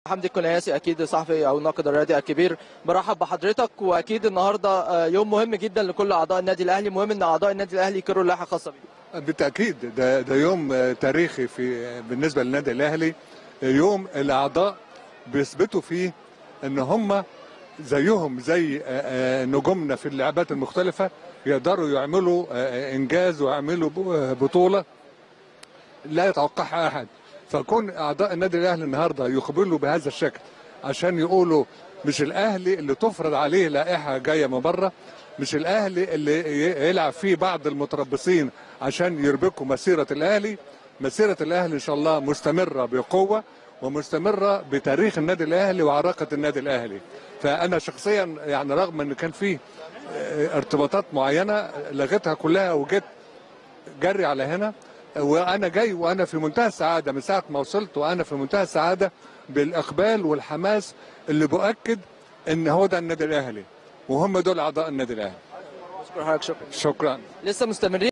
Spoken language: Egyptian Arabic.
حمدي الكنياسي اكيد صحفي او ناقد الرياضي الكبير برحب بحضرتك واكيد النهارده آه، يوم مهم جدا لكل اعضاء النادي الاهلي مهم ان اعضاء النادي الاهلي يكرروا لائحه خاصه بيه بالتاكيد ده ده يوم آه، تاريخي في بالنسبه للنادي الاهلي يوم الاعضاء بيثبتوا فيه ان هم زيهم زي آه، آه، نجومنا في اللعبات المختلفه يقدروا يعملوا آه، انجاز ويعملوا ب- آه، بطوله لا يتوقعها احد فكون اعضاء النادي الاهلي النهارده يقبلوا بهذا الشكل عشان يقولوا مش الاهلي اللي تفرض عليه لائحه جايه من بره مش الاهلي اللي ي- يلعب فيه بعض المتربصين عشان يربكوا مسيره الاهلي مسيره الاهلي ان شاء الله مستمره بقوه ومستمره بتاريخ النادي الاهلي وعراقه النادي الاهلي فانا شخصيا يعني رغم ان كان فيه آه، ارتباطات معينه لغيتها كلها وجيت جري على هنا وانا جاي وانا في منتهى السعاده من ساعه ما وصلت وانا في منتهى السعاده بالاقبال والحماس اللي بؤكد ان هو ده النادي الاهلي وهم دول اعضاء النادي الاهلي اشكر حضرتك شكرا شكرا لسه مستمرين